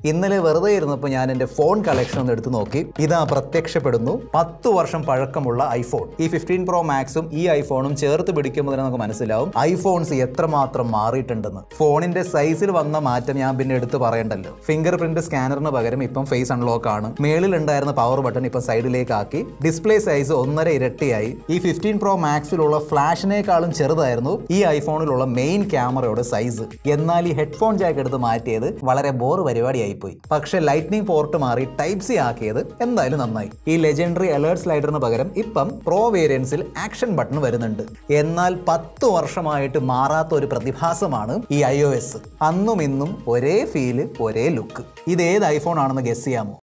ഇന്നലെ വെറുതെ ഇരുന്നപ്പോൾ ഞാൻ എൻ്റെ ഫോൺ കളക്ഷൻ ഒന്ന് എടുത്തു നോക്കി ഇതാ പ്രത്യക്ഷപ്പെടുന്നു പത്ത് വർഷം പഴക്കമുള്ള ഐഫോൺ ഈ ഫിഫ്റ്റീൻ പ്രോ മാക്സും ഈ ഐഫോണും ചേർത്ത് പിടിക്കുമ്പോൾ തന്നെ നമുക്ക് മനസ്സിലാവും ഐഫോൺസ് എത്രമാത്രം മാറിയിട്ടുണ്ടെന്ന് ഫോണിന്റെ സൈസിൽ വന്ന മാറ്റം ഞാൻ പിന്നെ എടുത്ത് പറയണ്ടല്ലോ ഫിംഗർ പ്രിന്റ് സ്കാനറിന് പകരം ഇപ്പം ഫേസ് അൺലോക്ക് ആണ് മേളിൽ ഉണ്ടായിരുന്ന പവർ ബട്ടൺ ഇപ്പം സൈഡിലേക്ക് ആക്കി ഡിസ്പ്ലേ സൈസ് ഒന്നര ഇരട്ടിയായി ഈ ഫിഫ്റ്റീൻ പ്രോ മാക്സിലുള്ള ഫ്ലാഷിനേക്കാളും ചെറുതായിരുന്നു ഈ ഐഫോണിലുള്ള മെയിൻ ക്യാമറയുടെ സൈസ് എന്നാൽ ഈ ഹെഡ്ഫോൺ ജാക്ക് എടുത്ത് മാറ്റിയത് വളരെ ബോർ പരിപാടിയായിപ്പോയി പക്ഷേ ലൈറ്റ്നിങ് പോർട്ട് മാറി ടൈപ്പ് സി ആക്കിയത് എന്തായാലും നന്നായി ഈ ലെജൻഡറി അലേർട്ട് സ്ലൈഡറിന് പകരം ഇപ്പം പ്രോ വേരിയൻസിൽ ആക്ഷൻ ബട്ടൺ വരുന്നുണ്ട് എന്നാൽ പത്ത് വർഷമായിട്ട് മാറാത്ത ഒരു പ്രതിഭാസമാണ് ഈ ഐ ഒ എസ് അന്നും ഇന്നും ഒരേ ഫീല് ഒരേ ലുക്ക് ഇത് ഏത് ഐഫോൺ ആണെന്ന് ഗസ് ചെയ്യാമോ